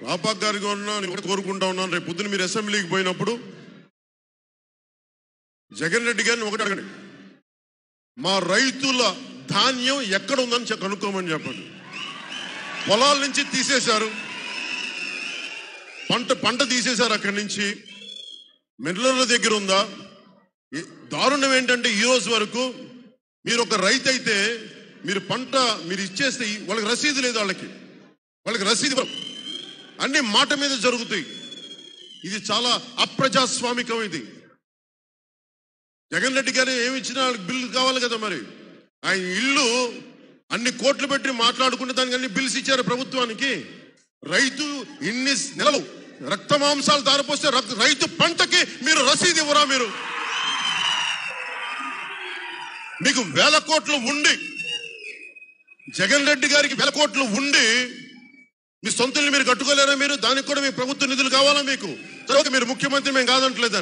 రాపాక్ గారికి ఉన్నా నేను ఒకటి కోరుకుంటా ఉన్నాను రేపు పొద్దున మీరు అసెంబ్లీకి పోయినప్పుడు జగన్ రెడ్డి గారిని ఒకటి అడగండి మా రైతుల ధాన్యం ఎక్కడ ఉందని చె- కనుక్కోమని చెప్పండి పొలాల నుంచి తీసేశారు పంట పంట తీసేశారు అక్కడి నుంచి మిల్లర్ల దగ్గర ఉందా ఈ- దారుణం ఏంటంటే ఈ రోజు వరకు మీరు ఒక రైతు అయితే మీరు పంట మీరు ఇచ్చేస్తే ఈ- వాళ్ళకి రసీదు లేదు వాళ్ళకి వాళ్ళకి రసీదు ఇవ్వరు. అన్ని మాట మీద జరుగుతాయి ఇది చాలా అప్రజాస్వామికం ఇది జగన్ రెడ్డి గారు ఏమి ఇచ్చినా వాళ్ళకి బిల్లు కావాలి కదా మరి ఆయన ఇల్లు అన్ని కోట్లు పెట్టి మాట్లాడుకునే దానికి అన్ని బిల్స్ ఇచ్చారు ప్రభుత్వానికి రైతు ఇన్ని నెలలు రక్త మాంసాలు దారిపోస్తే రక్- రైతు పంటకి మీరు రసీదు ఇవ్వరా మీరు మీకు వేల కోట్లు ఉండి జగన్ రెడ్డి గారికి వేల కోట్లు ఉండి మీ సొంత ఇల్లు మీరు కట్టుకోలేరా మీరు దానికి కూడా మీ ప్రభుత్వ నిధులు కావాలా మీకు తర్వాత మీరు ముఖ్యమంత్రి మేము కాదంటలేదు